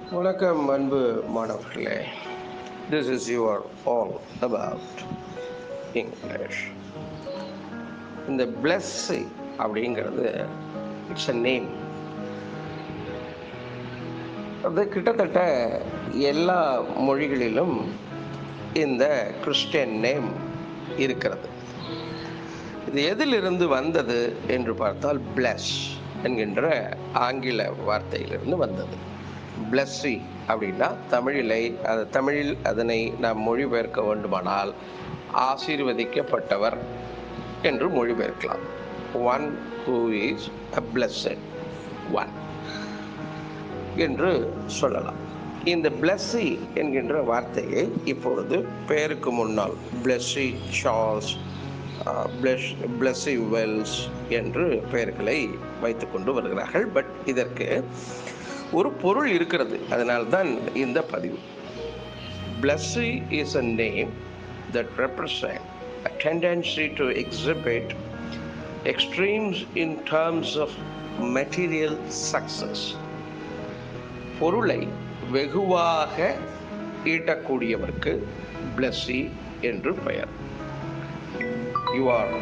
வணக்கம் அன்பு மாணவர்களே this is your all about English இந்த பிளஸ்ஸி அப்படிங்கிறது இட்ஸ் அ நேம் அது கிட்டத்தட்ட எல்லா மொழிகளிலும் இந்த கிறிஸ்டியன் நேம் இருக்கிறது இது எதிலிருந்து வந்தது என்று பார்த்தால் பிளஸ் என்கின்ற ஆங்கில வார்த்தையிலிருந்து வந்தது பிளஸ்ஸி அப்படின்னா தமிழிலை அது தமிழில் அதனை நாம் மொழிபெயர்க்க வேண்டுமானால் ஆசீர்வதிக்கப்பட்டவர் என்று மொழிபெயர்க்கலாம் one who is a blessed one என்று சொல்லலாம் இந்த பிளஸ்ஸி என்கின்ற வார்த்தையை இப்பொழுது பெயருக்கு முன்னால் Blessy Charles bless Blessy Wells என்று பெயர்களை வைத்துக்கொண்டு வருகிறார்கள் பட் இதற்கு ஒரு பொருள் இருக்கிறது அதனால்தான் இந்த பதிவு Blessy is a name that represent a tendency to exhibit extremes in terms of material success பொருளை வெகுவாக ஈட்டக்கூடியவருக்கு பிளஸ்ஸி என்று பெயர் you are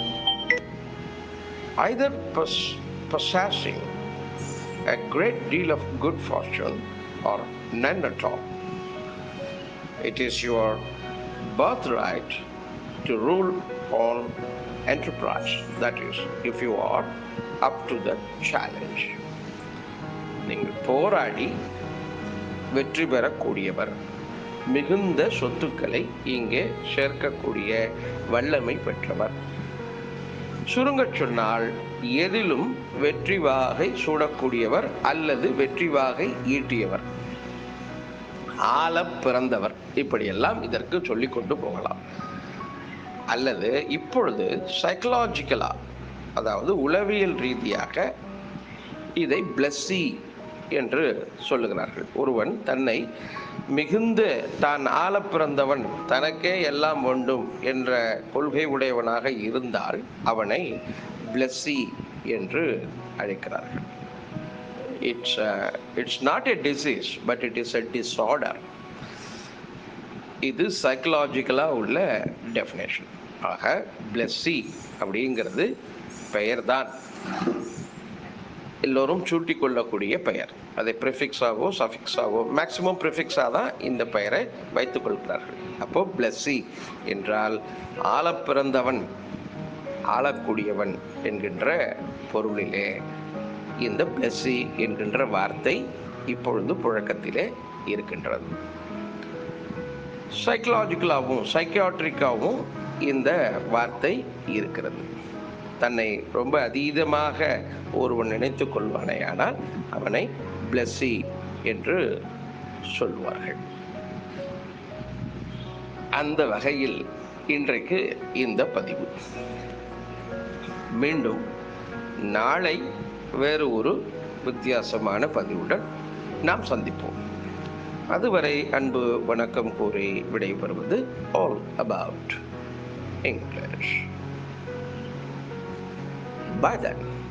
either possessing a great deal of good fortune or none at all. It is your birthright to rule on enterprise. That is, if you are up to the challenge. நீங்கள் போராடி வெற்றி பெறக்கூடியவர் மிகுந்த சொத்துக்களை இங்கே சேர்க்கக்கூடிய வல்லமை பெற்றவர் சுருங்கச் சொன்னால் எதிலும் வெற்றி வாகை சூடக்கூடியவர் அல்லது வெற்றி வாகை ஈட்டியவர் ஆள பிறந்தவர் இப்படியெல்லாம் இதற்கு சொல்லிக் கொண்டு போகலாம் அல்லது இப்பொழுது சைக்கலாஜிக்கலா அதாவது உளவியல் ரீதியாக இதை பிளஸ்ஸி என்று சொல்லுகிறார்கள் ஒருவன் தன்னை மிகுந்த தான் ஆள பிறந்தவன் தனக்கே எல்லாம் வேண்டும் என்ற கொள்கை உடையவனாக இருந்தால் அவனை பிளஸ்ஸி என்று அழைக்கிறார்கள் it's it's not a disease but it is a disorder இது சைக்கலாஜிக்கலாக உள்ள டெஃபினேஷன் ஆக பிளஸ்ஸி அப்படிங்கிறது பெயர்தான் எல்லோரும் சூட்டி கொள்ளக்கூடிய பெயர் அதை ப்ரிஃபிக்ஸாகவோ சஃபிக்ஸாகவோ மேக்சிமம் ப்ரிஃபிக்ஸாக தான் இந்த பெயரை வைத்துக் கொள்கிறார்கள் அப்போ பிளஸ்ஸி என்றால் ஆள பிறந்தவன் ஆளக்கூடியவன் என்கின்ற பொருளிலே இந்த பிளஸ்ஸி என்கின்ற வார்த்தை இப்பொழுது புழக்கத்திலே இருக்கின்றது சைக்கலாஜிக்கலாகவும் சைக்கியாட்ரிக்காகவும் இந்த வார்த்தை இருக்கிறது தன்னை ரொம்ப அதீதமாக ஒருவன் நினைத்து கொள்வானே ஆனால் அவனை பிளஸ்ஸி என்று சொல்வார்கள் அந்த வகையில் இன்றைக்கு இந்த பதிவு மீண்டும் நாளை வேறு ஒரு வித்தியாசமான பதிவுடன் நாம் சந்திப்போம் அதுவரை அன்பு வணக்கம் கூறி விடைபெறுவது all about English Bye then.